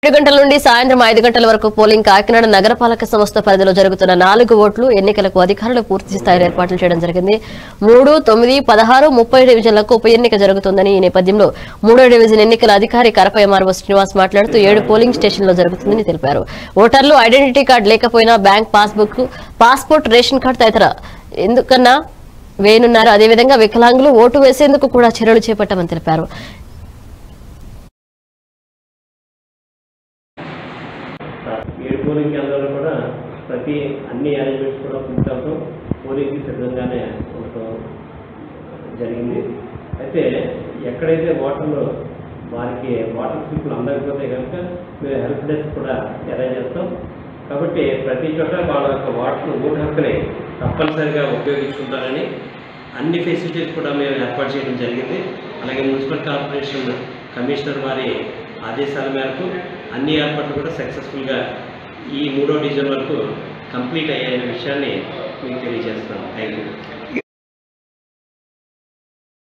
ఏడు గంటల నుండి సాయంత్రం ఐదు గంటల వరకు పోలింగ్ కాకినాడ నగరపాలక సంస్థ పరిధిలో జరుగుతున్న నాలుగు ఓట్లు ఎన్నికలకు అధికారులు పూర్తి స్థాయిలో ఏర్పాట్లు చేయడం జరిగింది మూడు తొమ్మిది పదహారు ముప్పై డివిజన్లకు ఉప ఎన్నిక జరుగుతుందని ఈ నేపథ్యంలో మూడో డివిజన్ ఎన్నికల అధికారి కరప ఎంఆర్ఓ శ్రీనివాస్ మాట్లాడుతూ ఏడు పోలింగ్ స్టేషన్లో జరుగుతుందని తెలిపారు ఓటర్లు ఐడెంటిటీ కార్డు లేకపోయినా bank passbook passport ration card తదితర ఎందుకన్నా వేయనున్నారు అదేవిధంగా వికలాంగులు ఓటు వేసేందుకు కూడా చర్యలు చేపట్టామని తెలిపారు ఏడు పోలింగ్ కేంద్రాలు కూడా ప్రతి అన్ని అరేంజ్మెంట్స్ కూడా పూర్తవడం పోలింగ్కి సిద్ధంగానే ఉండటం జరిగింది అయితే ఎక్కడైతే ఓటర్లు వారికి వాటర్ స్లిప్లు అందకపోతే కనుక మేము హెల్ప్ డెస్క్ కూడా అరేంజ్ చేస్తాం కాబట్టి ప్రతి చోట వాళ్ళ యొక్క వాటర్ ఓటు హక్కుని తప్పనిసరిగా ఉపయోగించుకుంటారని అన్ని ఫెసిలిటీస్ కూడా మేము ఏర్పాటు చేయడం జరిగింది అలాగే మున్సిపల్ కార్పొరేషన్ కమిషనర్ వారి ఆదేశాల మేరకు అన్ని ఏర్పాట్లు కూడా సక్సెస్ఫుల్గా ఈ మూడో డివిజన్ వరకు కంప్లీట్ అయ్యే విషయాన్ని మీకు తెలియజేస్తాను థ్యాంక్ యూ